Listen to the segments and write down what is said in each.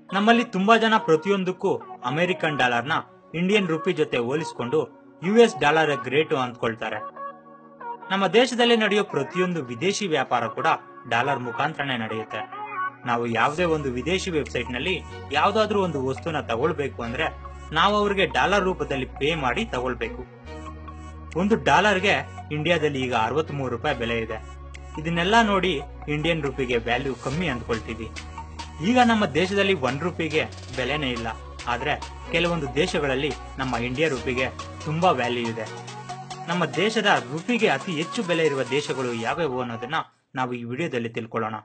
ನಮ್ಮಲ್ಲಿ ತುಂಬಾ ಜನ ಪ್ರತಿಯೊಂದಕ್ಕೂ ಅಮೆರಿಕನ್ ಡಾಲರ್ನ ಇಂಡಿಯನ್ ರುಪಿ ಜೊತೆ ಹೋಲಿಸಿಕೊಂಡು ಯು ಎಸ್ ಡಾಲರ್ ಗ್ರೇಟು ಅಂದ್ಕೊಳ್ತಾರೆ ನಮ್ಮ ದೇಶದಲ್ಲಿ ನಡೆಯೋ ಪ್ರತಿಯೊಂದು ವಿದೇಶಿ ವ್ಯಾಪಾರ ಕೂಡ ಡಾಲರ್ ಮುಖಾಂತರನೇ ನಡೆಯುತ್ತೆ ನಾವು ಯಾವುದೇ ಒಂದು ವಿದೇಶಿ ವೆಬ್ಸೈಟ್ ನಲ್ಲಿ ಯಾವ್ದಾದ್ರೂ ಒಂದು ವಸ್ತುನ ತಗೊಳ್ಬೇಕು ಅಂದ್ರೆ ನಾವು ಅವ್ರಿಗೆ ಡಾಲರ್ ರೂಪದಲ್ಲಿ ಪೇ ಮಾಡಿ ತಗೊಳ್ಬೇಕು ಒಂದು ಡಾಲರ್ಗೆ ಇಂಡಿಯಾದಲ್ಲಿ ಈಗ ಅರವತ್ಮೂರು ರೂಪಾಯಿ ಬೆಲೆ ಇದೆ ಇದನ್ನೆಲ್ಲ ನೋಡಿ ಇಂಡಿಯನ್ ರುಪಿಗೆ ವ್ಯಾಲ್ಯೂ ಕಮ್ಮಿ ಅಂದ್ಕೊಳ್ತೀವಿ ಈಗ ನಮ್ಮ ದೇಶದಲ್ಲಿ ಒನ್ ರುಪಿಗೆ ಬೆಲೆನೇ ಇಲ್ಲ ಆದ್ರೆ ಕೆಲವೊಂದು ದೇಶಗಳಲ್ಲಿ ನಮ್ಮ ಇಂಡಿಯಾ ರುಪಿಗೆ ತುಂಬಾ ವ್ಯಾಲ್ಯೂ ಇದೆ ನಮ್ಮ ದೇಶದ ರುಪಿಗೆ ಅತಿ ಹೆಚ್ಚು ಬೆಲೆ ಇರುವ ದೇಶಗಳು ಯಾವ್ಯಾವು ಅನ್ನೋದನ್ನ ನಾವು ಈ ವಿಡಿಯೋದಲ್ಲಿ ತಿಳ್ಕೊಳ್ಳೋಣ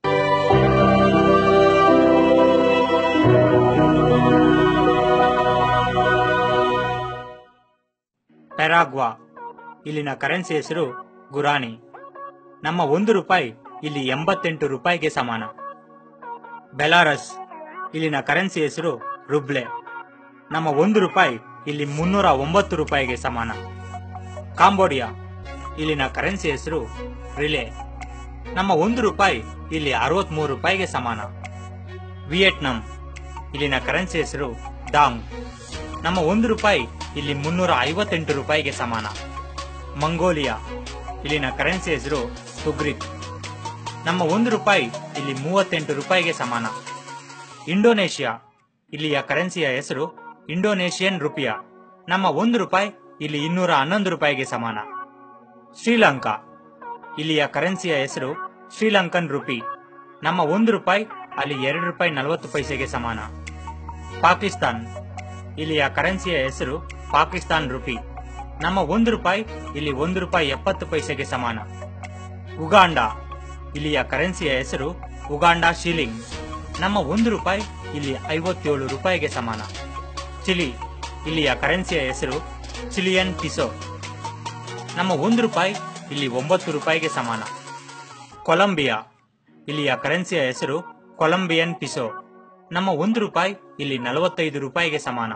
ಪೆರಾಗ್ವಾ ಇಲ್ಲಿನ ಕರೆನ್ಸಿ ಹೆಸರು ಗುರಾನಿ ನಮ್ಮ ಒಂದು ರೂಪಾಯಿ ಇಲ್ಲಿ ಎಂಬತ್ತೆಂಟು ರೂಪಾಯಿಗೆ ಸಮಾನ ಬೆಲಾರಸ್ ಇಲ್ಲಿನ ಕರೆನ್ಸಿ ಹೆಸರು ರುಬ್ಲೆ ನಮ್ಮ ಒಂದು ರೂಪಾಯಿ ಇಲ್ಲಿ ಮುನ್ನೂರ ಒಂಬತ್ತು ರೂಪಾಯಿಗೆ ಸಮಾನ ಕಾಂಬೋಡಿಯಾ ಇಲ್ಲಿನ ಕರೆನ್ಸಿ ಹೆಸರು ರಿಲೆ ನಮ್ಮ ಒಂದು ರೂಪಾಯಿ ಇಲ್ಲಿ ಅರವತ್ಮೂರು ರೂಪಾಯಿಗೆ ಸಮಾನ ವಿಯೆಟ್ನಾಂ ಇಲ್ಲಿನ ಕರೆನ್ಸಿ ಹೆಸರು ಡಾಂಗ್ ನಮ್ಮ ಒಂದು ರೂಪಾಯಿ ಇಲ್ಲಿ ಮುನ್ನೂರ ಐವತ್ತೆಂಟು ರೂಪಾಯಿಗೆ ಸಮಾನ ಮಂಗೋಲಿಯಾ ಇಲ್ಲಿನ ಕರೆನ್ಸಿ ಹೆಸರು ತುಗ್ರಿಕ್ ನಮ್ಮ ಒಂದು ರೂಪಾಯಿ ಇಲ್ಲಿ ಮೂವತ್ತೆಂಟು ರೂಪಾಯಿಗೆ ಸಮಾನ ಇಂಡೋನೇಷಿಯಾ ಇಲ್ಲಿಯ ಕರೆನ್ಸಿಯ ಹೆಸರು ಇಂಡೋನೇಷಿಯನ್ ರುಪಿಯಾ ನಮ್ಮ ಒಂದು ರೂಪಾಯಿ ಇಲ್ಲಿ ಇನ್ನೂರ ಹನ್ನೊಂದು ರೂಪಾಯಿಗೆ ಸಮಾನ ಶ್ರೀಲಂಕಾ ಇಲ್ಲಿಯ ಕರೆನ್ಸಿಯ ಹೆಸರು ಶ್ರೀಲಂಕನ್ ರುಪಿ ನಮ್ಮ ಒಂದು ರೂಪಾಯಿ ಅಲ್ಲಿ ಎರಡು ರೂಪಾಯಿ ನಲವತ್ತು ಪೈಸೆಗೆ ಸಮಾನ ಪಾಕಿಸ್ತಾನ್ ಇಲ್ಲಿಯ ಕರೆನ್ಸಿಯ ಹೆಸರು ಪಾಕಿಸ್ತಾನ್ ರುಪಿ ನಮ್ಮ ಒಂದು ರೂಪಾಯಿ ಇಲ್ಲಿ ಒಂದು ರೂಪಾಯಿ ಎಪ್ಪತ್ತು ಪೈಸೆಗೆ ಸಮಾನ ಉಗಾಂಡ ಇಲ್ಲಿಯ ಕರೆನ್ಸಿಯ ಹೆಸರು ಉಗಾಂಡ ಶಿಲಿಂಗ್ ನಮ್ಮ ಒಂದು ರೂಪಾಯಿ ಇಲ್ಲಿ ಐವತ್ತೇಳು ರೂಪಾಯಿಗೆ ಸಮಾನ ಚಿಲಿ ಇಲ್ಲಿಯ ಕರೆನ್ಸಿಯ ಹೆಸರು ಚಿಲಿಯನ್ ಪಿಸೋ ನಮ್ಮ ಒಂದು ರೂಪಾಯಿ ಇಲ್ಲಿ ಒಂಬತ್ತು ರೂಪಾಯಿಗೆ ಸಮಾನ ಕೊಲಂಬಿಯಾ ಇಲ್ಲಿಯ ಕರೆನ್ಸಿಯ ಹೆಸರು ಕೊಲಂಬಿಯನ್ ಪಿಸೋ ನಮ್ಮ ಒಂದು ರೂಪಾಯಿ ಇಲ್ಲಿ ನಲವತ್ತೈದು ರೂಪಾಯಿಗೆ ಸಮಾನ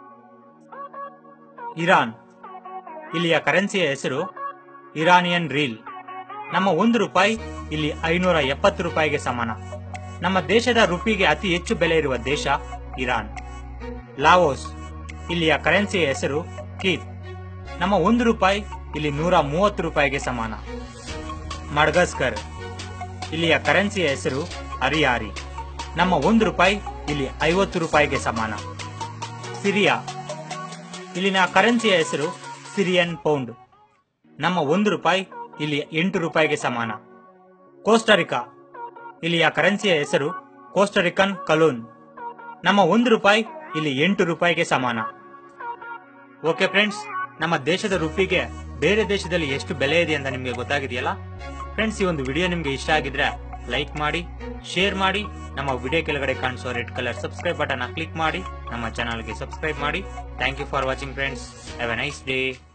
ಇರಾನ್ ಇಲ್ಲಿಯ ಕರೆನ್ಸಿಯ ಹೆಸರು ಇರಾನಿಯನ್ ರೀಲ್ ನಮ್ಮ ಒಂದು ರೂಪಾಯಿ ಇಲ್ಲಿ ಐನೂರ ಎಪ್ಪತ್ತು ರೂಪಾಯಿಗೆ ಸಮಾನ ನಮ್ಮ ದೇಶದ ರುಪಿಗೆ ಅತಿ ಹೆಚ್ಚು ಬೆಲೆ ಇರುವ ದೇಶ ಇರಾನ್ ಲಾವೋಸ್ ಇಲ್ಲಿಯ ಕರೆನ್ಸಿಯ ಹೆಸರು ಕೀತ್ ನಮ್ಮ ಒಂದು ರೂಪಾಯಿ ಇಲ್ಲಿ ನೂರ ಮೂವತ್ತು ರೂಪಾಯಿಗೆ ಸಮಾನ ಮಡ್ಗಸ್ಕರ್ ಇಲ್ಲಿಯ ಕರೆನ್ಸಿಯ ಹೆಸರು ಹರಿಯಾರಿ ನಮ್ಮ ಒಂದು ರೂಪಾಯಿ ಇಲ್ಲಿ ಐವತ್ತು ರೂಪಾಯಿಗೆ ಸಮಾನ ಸಿರಿಯಾ ಇಲ್ಲಿನ ಕರೆನ್ಸಿಯ ಹೆಸರು ಸಿರಿಯನ್ ಪೌಂಡ್ ನಮ್ಮ ಒಂದು ರೂಪಾಯಿ ಇಲ್ಲಿ ಎಂಟು ರೂಪಾಯಿಗೆ ಸಮಾನ ಕೋಸ್ಟರಿಕಾ ಇಲ್ಲಿಯ ಕರೆನ್ಸಿಯ ಹೆಸರು ಕೋಸ್ಟರಿಕನ್ ಕಲೂನ್ ನಮ್ಮ ಒಂದು ರೂಪಾಯಿ ಇಲ್ಲಿ ಎಂಟು ರೂಪಾಯಿಗೆ ಸಮಾನ ಓಕೆ ಫ್ರೆಂಡ್ಸ್ ನಮ್ಮ ದೇಶದ ರುಪಿಗೆ ಬೇರೆ ದೇಶದಲ್ಲಿ ಎಷ್ಟು ಬೆಲೆ ಇದೆ ಅಂತ ನಿಮಗೆ ಗೊತ್ತಾಗಿದೆಯಲ್ಲ ಫ್ರೆಂಡ್ಸ್ ಈ ಒಂದು ವಿಡಿಯೋ ನಿಮಗೆ ಇಷ್ಟ ಆಗಿದ್ರೆ ಲೈಕ್ ಮಾಡಿ ಶೇರ್ ಮಾಡಿ ನಮ್ಮ ವಿಡಿಯೋ ಕೆಳಗಡೆ ಕಾಣಿಸೋ red colour subscribe button click ಮಾಡಿ ನಮ್ಮ ಚಾನಲ್ಗೆ ಸಬ್ಸ್ಕ್ರೈಬ್ ಮಾಡಿ thank you for watching friends have a nice day